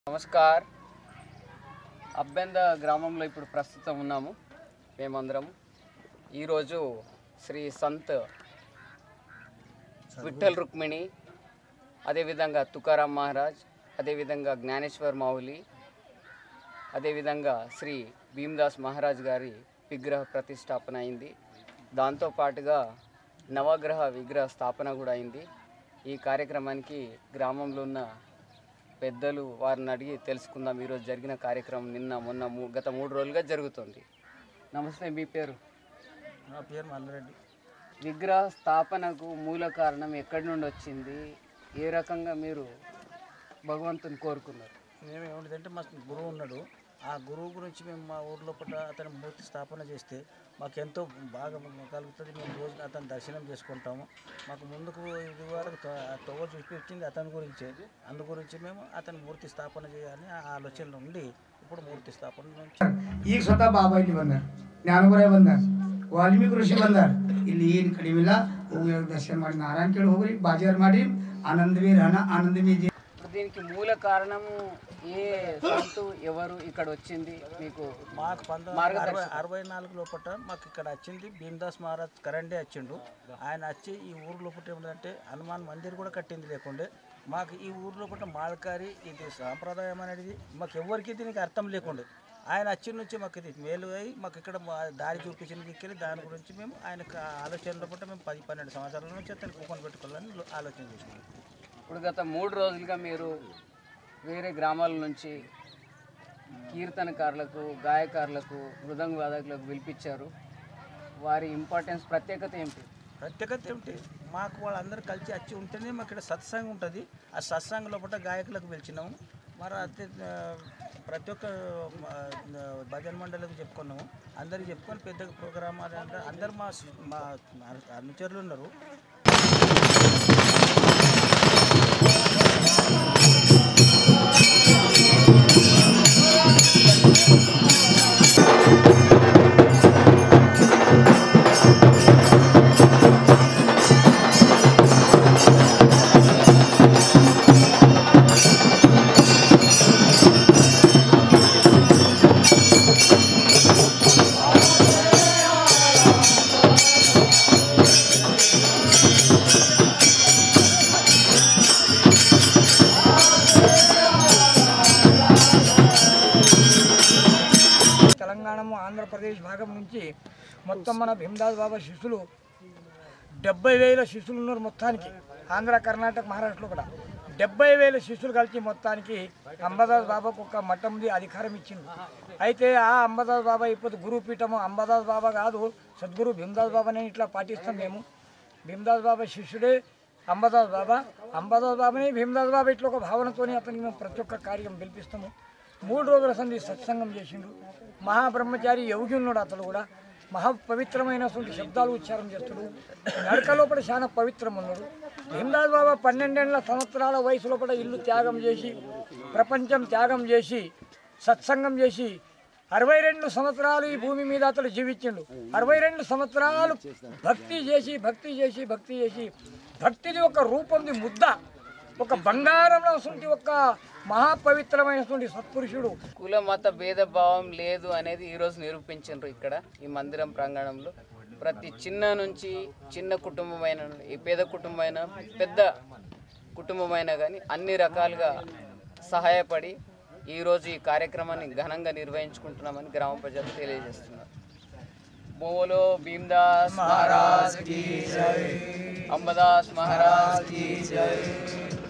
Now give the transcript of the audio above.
నమస్కార్ అబ్బెంద గ్రామంలో ఇప్పుడు ప్రస్తుతం ఉన్నాము మేమందరం ఈరోజు శ్రీ సంత్ విఠల్ రుక్మిణి అదేవిధంగా తుకారాం మహారాజ్ అదేవిధంగా జ్ఞానేశ్వర్ మావులి అదేవిధంగా శ్రీ భీమ్దాస్ మహారాజ్ గారి విగ్రహ ప్రతిష్టాపన అయింది దాంతో పాటుగా నవగ్రహ విగ్రహ స్థాపన కూడా అయింది ఈ కార్యక్రమానికి గ్రామంలో ఉన్న పెద్దలు వారిని అడిగి తెలుసుకుందాం ఈరోజు జరిగిన కార్యక్రమం నిన్న మొన్న మూ- గత మూడు రోజులుగా జరుగుతుంది నమస్తే మీ పేరు నా పేరు మల్లారెడ్డి విగ్రహ స్థాపనకు మూల కారణం ఎక్కడి నుండి వచ్చింది ఏ రకంగా మీరు భగవంతుని కోరుకున్నారు మేము ఏమిటంటే మా గురువు ఉన్నాడు ఆ గురువు గురించి మేము మా ఊర్లో పూట అతని మూర్తి స్థాపన చేస్తే మాకు ఎంతో బాగా కలుగుతుంది మేము రోజు అతని దర్శనం చేసుకుంటాము మాకు ముందుకు ఇది వరకు తొవ్వ చూపించింది అతని గురించే అందు గురించి మేము అతని ಮೂರ್ತಿ స్థాపన చేయాలని ఆ ఆలోచనలో ఉండి ఇప్పుడు ಮೂರ್ತಿ స్థాపన నుంచి ಈಗ ಸ್ವತಃ ಬಾಬಾಜಿ ಬಂದಾರ ಜ್ಞಾನಗುರೇ ಬಂದಾರ ವಾಲ್ಮೀಕಿ ಋಷಿ ಬಂದಾರ ಇಲ್ಲಿ ಏನು ಕಡಿಮಿಲ್ಲ ಹೋಗಿ ದರ್ಶನ ಮಾಡಿ ನಾರಾಯಣ ಕೇಳಿ ಹೋಗ್ರಿ ಬಾಜಾರ್ ಮಾಡಿ ಆನಂದವೀರ್ ಹಣ ಆನಂದವೀರ್ ఇప్పుడు దీనికి మూల కారణము ఏ సంతు ఎవరు ఇక్కడ వచ్చింది మీకు మాకు పంతొమ్మిది అరవై అరవై నాలుగు లోపల మాకు ఇక్కడ వచ్చింది భీమ్దాస్ మహారాజ్ కరెంటే వచ్చిండు ఆయన వచ్చి ఈ ఊరు లోపల ఏమిటంటే హనుమాన్ మందిర్ కూడా కట్టింది లేకుండే మాకు ఈ ఊరు లోపల మాల్కారి ఇది సాంప్రదాయం అనేది మాకు ఎవరికి దీనికి అర్థం లేకుండే ఆయన వచ్చిన నుంచి మాకు ఇది మేలు అయ్యి మాకు ఇక్కడ మా దారి చూపించిన దిక్కెళ్ళి దాని గురించి మేము ఆయనకు ఆ ఆలోచన లోపల మేము పది పన్నెండు సంవత్సరాల నుంచి అతను కూపన్ పెట్టుకోవాలని లో- ఆలోచన చేసినాం ఇప్పుడు గత మూడు రోజులుగా మీరు వేరే గ్రామాల నుంచి కీర్తనకారులకు గాయకారులకు మృదంగ వాదకులకు పిలిపించారు వారి ఇంపార్టెన్స్ ప్రత్యేకత ఏమిటి ప్రత్యేకత ఏమిటి మాకు వాళ్ళందరూ కలిసి వచ్చి ఉంటేనే మాకు ఇక్కడ సత్సంగం ఉంటుంది ఆ సత్సంగం లోపల గాయకులకు పిలిచినాము మరి అదే ఆ, ప్రతి ఒక్క ఆ, భజన మండలికి చెప్పుకున్నాము అందరికి చెప్పుకొని పెద్ద ప్రోగ్రామ్ అది అంటే అందరు మా మా అనుచరులు ఉన్నారు తెలంగాణ ఆంధ్రప్రదేశ్ భాగం నుంచి మొత్తం మన భీమదాస్ బాబా శిష్యులు డెబ్బై వేల శిష్యులు ఉన్నారు మొత్తానికి ఆంధ్ర కర్ణాటక మహారాష్ట్రలో కూడా డెబ్బై వేల శిష్యులు కలిసి మొత్తానికి అంబదాస్ బాబాకు ఒక మఠంది అధికారం ఇచ్చింది అయితే ఆ అంబదాస్ బాబా ఇప్పుడు గురుపీఠము అంబదాస్ బాబా కాదు సద్గురు భీమదాస్ బాబానే ఇట్లా పాటిస్తాం మేము భీమదాస్ బాబా శిష్యుడే అంబదాస్ బాబా అంబదాస్ బాబానే భీమదాస్ బాబా ఇట్లా ఒక భావనతోని అతనికి మేము ప్రతి ఒక్క కార్యం పిలిపిస్తాము మూడు రోజుల సంధి సత్సంగం చేసిండు మహాబ్రహ్మచారి యోగి ఉన్నాడు అతడు కూడా మహా పవిత్రమైనటువంటి శబ్దాలు ఉచ్చారం చేస్తాడు నడక లోపల చాలా పవిత్రం ఉన్నాడు భీమదాస్ బాబా పన్నెండేళ్ల సంవత్సరాల వయసు లోపల ఇల్లు త్యాగం చేసి ప్రపంచం త్యాగం చేసి సత్సంగం చేసి అరవై రెండు సంవత్సరాలు ఈ భూమి మీద అతడు జీవించిండు అరవై రెండు సంవత్సరాలు భక్తి చేసి భక్తి చేసి భక్తి చేసి భక్తిది ఒక రూపంది ముద్ద ఒక బంగారంలో ఉంటే ఒక మహాపవిత్రమైనటువంటి సత్పురుషుడు కుల మత భేదభావం లేదు అనేది ఈరోజు నిరూపించారు ఇక్కడ ఈ మందిరం ప్రాంగణంలో ప్రతి చిన్న నుంచి చిన్న కుటుంబమైన ఈ పేద కుటుంబమైన పెద్ద కుటుంబమైనా కానీ అన్ని రకాలుగా సహాయపడి ఈరోజు ఈ కార్యక్రమాన్ని ఘనంగా నిర్వహించుకుంటున్నామని గ్రామ ప్రజలు తెలియజేస్తున్నారు బోలో భీమ్దాస్ మహారాజ్ కి జై అంబదాస్ మహారాజ్ కి జై